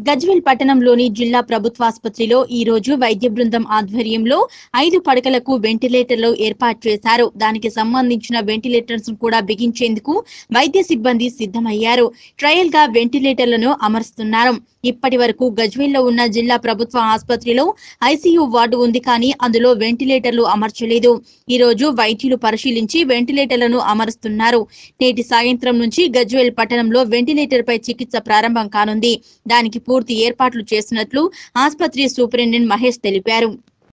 గజ్వెల్ పట్టణంలోని జిల్లా ప్రభుత్వాసుపత్రిలో ఈ రోజు వైద్య బృందం ఆధ్వర్యంలో ఐదు పడకలకు వెంటిలేటర్లు ఏర్పాటు చేశారు దానికి సంబంధించిన వెంటిలేటర్స్ కూడా బిగించేందుకు వైద్య సిబ్బంది సిద్ధమయ్యారు ట్రయల్ గా వెంటిలేటర్లను అమరుస్తున్నారు ఇప్పటి వరకు గజ్వేల్లో ఉన్న జిల్లా ప్రభుత్వ ఆసుపత్రిలో ఐసీయూ వార్డు ఉంది కానీ అందులో వెంటిలేటర్లు అమర్చలేదు ఈ రోజు వైద్యులు పరిశీలించి వెంటిలేటర్లను అమరుస్తున్నారు నేటి సాయంత్రం నుంచి గజ్వేల్ పట్టణంలో వెంటిలేటర్ పై చికిత్స ప్రారంభం కానుంది దానికి పూర్తి ఏర్పాట్లు చేసినట్లు ఆసుపత్రి సూపరింటెండెంట్ మహేష్ తెలిపారు